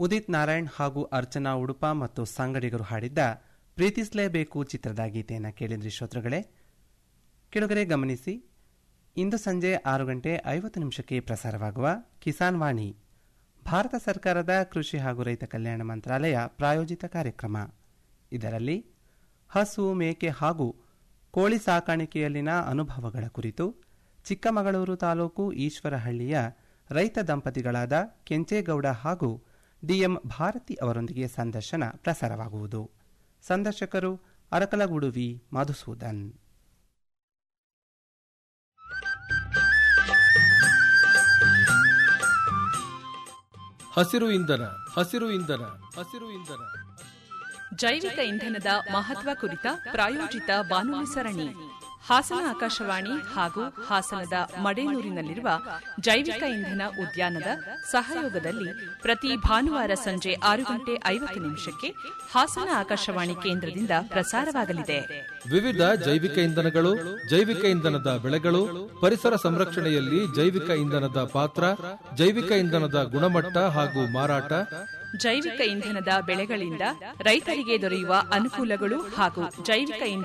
ಉದಿತ್ ನಾರಾಯಣ್ ಹಾಗೂ ಅರ್ಚನಾ ಉಡುಪ ಮತ್ತು ಸಂಗಡಿಗರು ಹಾಡಿದ್ದ ಪ್ರೀತಿಸಲೇಬೇಕು ಚಿತ್ರದ ಗೀತೆಯನ್ನು ಕೇಳಿದ್ರಿ ಶ್ರೋತೃಗಳೇ ಕೆಳಗರೆ ಗಮನಿಸಿ ಇಂದು ಸಂಜೆ ಆರು ಗಂಟೆ ಐವತ್ತು ನಿಮಿಷಕ್ಕೆ ಪ್ರಸಾರವಾಗುವ ಕಿಸಾನ್ ವಾಣಿ ಭಾರತ ಸರ್ಕಾರದ ಕೃಷಿ ಹಾಗೂ ರೈತ ಕಲ್ಯಾಣ ಮಂತ್ರಾಲಯ ಪ್ರಾಯೋಜಿತ ಕಾರ್ಯಕ್ರಮ ಇದರಲ್ಲಿ ಹಸು ಮೇಕೆ ಹಾಗೂ ಕೋಳಿ ಸಾಕಾಣಿಕೆಯಲ್ಲಿನ ಅನುಭವಗಳ ಕುರಿತು ಚಿಕ್ಕಮಗಳೂರು ತಾಲೂಕು ಈಶ್ವರಹಳ್ಳಿಯ ರೈತ ದಂಪತಿಗಳಾದ ಕೆಂಚೇಗೌಡ ಹಾಗೂ ಡಿಎಂ ಭಾರತಿ ಅವರೊಂದಿಗೆ ಸಂದರ್ಶನ ಪ್ರಸಾರವಾಗುವುದು ಸಂದರ್ಶಕರು ಅರಕಲಗೂಡು ವಿ ಮಧುಸೂದನ್ ಹಸಿರು ಇಂಧನ ಹಸಿರು ಇಂಧನ ಹಸಿರು ಇಂಧನ ಜೈವಿಕ ಇಂಧನದ ಮಹತ್ವ ಕುರಿತ ಪ್ರಾಯೋಜಿತ ಬಾನುಲಿ ಸರಣಿ ಹಾಸನ ಆಕಾಶವಾಣಿ ಹಾಗೂ ಹಾಸನದ ಮಡೇನೂರಿನಲ್ಲಿರುವ ಜೈವಿಕ ಇಂಧನ ಉದ್ಯಾನದ ಸಹಯೋಗದಲ್ಲಿ ಪ್ರತಿ ಭಾನುವಾರ ಸಂಜೆ ಆರು ಗಂಟೆ ಐವತ್ತು ನಿಮಿಷಕ್ಕೆ ಹಾಸನ ಆಕಾಶವಾಣಿ ಕೇಂದ್ರದಿಂದ ಪ್ರಸಾರವಾಗಲಿದೆ ವಿವಿಧ ಜೈವಿಕ ಇಂಧನಗಳು ಜೈವಿಕ ಇಂಧನದ ಬೆಳೆಗಳು ಪರಿಸರ ಸಂರಕ್ಷಣೆಯಲ್ಲಿ ಜೈವಿಕ ಇಂಧನದ ಪಾತ್ರ ಜೈವಿಕ ಇಂಧನದ ಗುಣಮಟ್ಟ ಹಾಗೂ ಮಾರಾಟ ಜೈವಿಕ ಇಂಧನದ ಬೆಳೆಗಳಿಂದ ರೈತರಿಗೆ ದೊರೆಯುವ ಅನುಕೂಲಗಳು ಹಾಗೂ ಜೈವಿಕ